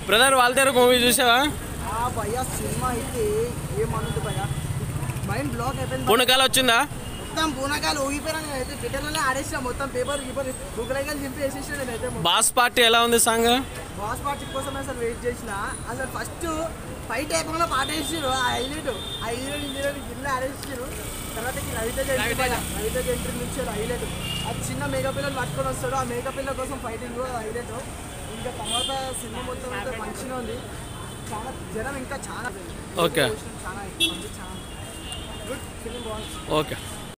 Brother వాళ్ళ movie చూసావా ఆ భయ్య సినిమా అయితే ఏమన్నది భయ్య మైండ్ బ్లాక్ అయిపోయింది భయ్యా. పూనకాలు వచ్చిందా మొత్తం పూనకాలు ఊగిపోయినా నేనైతే ట్విట్టర్లోనే ఆడేసిన మొత్తం పేపర్ గీపర్ బుక్లైకలు చింపి వేసేసిన నేనైతే బాస్ పార్టీ ఎలా ఉంది సాంగ్ బాస్ పార్టీ కోసం అసలు వెయిట్ చేసిన అసలు ఫస్ట్ ఫైట్ అయిపోయిన పాట వేసారు ఆ హైలైట్ ఆ హీరోయిన్ హీరోయిన్ గిన్నె ఆడేసారు తర్వాత ఈ రవిత జయంతి పైన రవిత జయంతి నుంచి హైలైట్ ఆ చిన్న మేకప్ పిల్లలు పట్టుకొని వస్తాడు ఆ మేకప్ పిల్లల కోసం ఫైటింగ్ హైలైట్ ఇంకా తర్వాత సినిమా మొత్తం అయితే మంచిగా ఉంది చాలా జనం ఇంకా చాలా ఓకే చాలా ఎక్కువ ఉంది, చాలా గుడ్ ఫిలిం బాగుంది ఓకే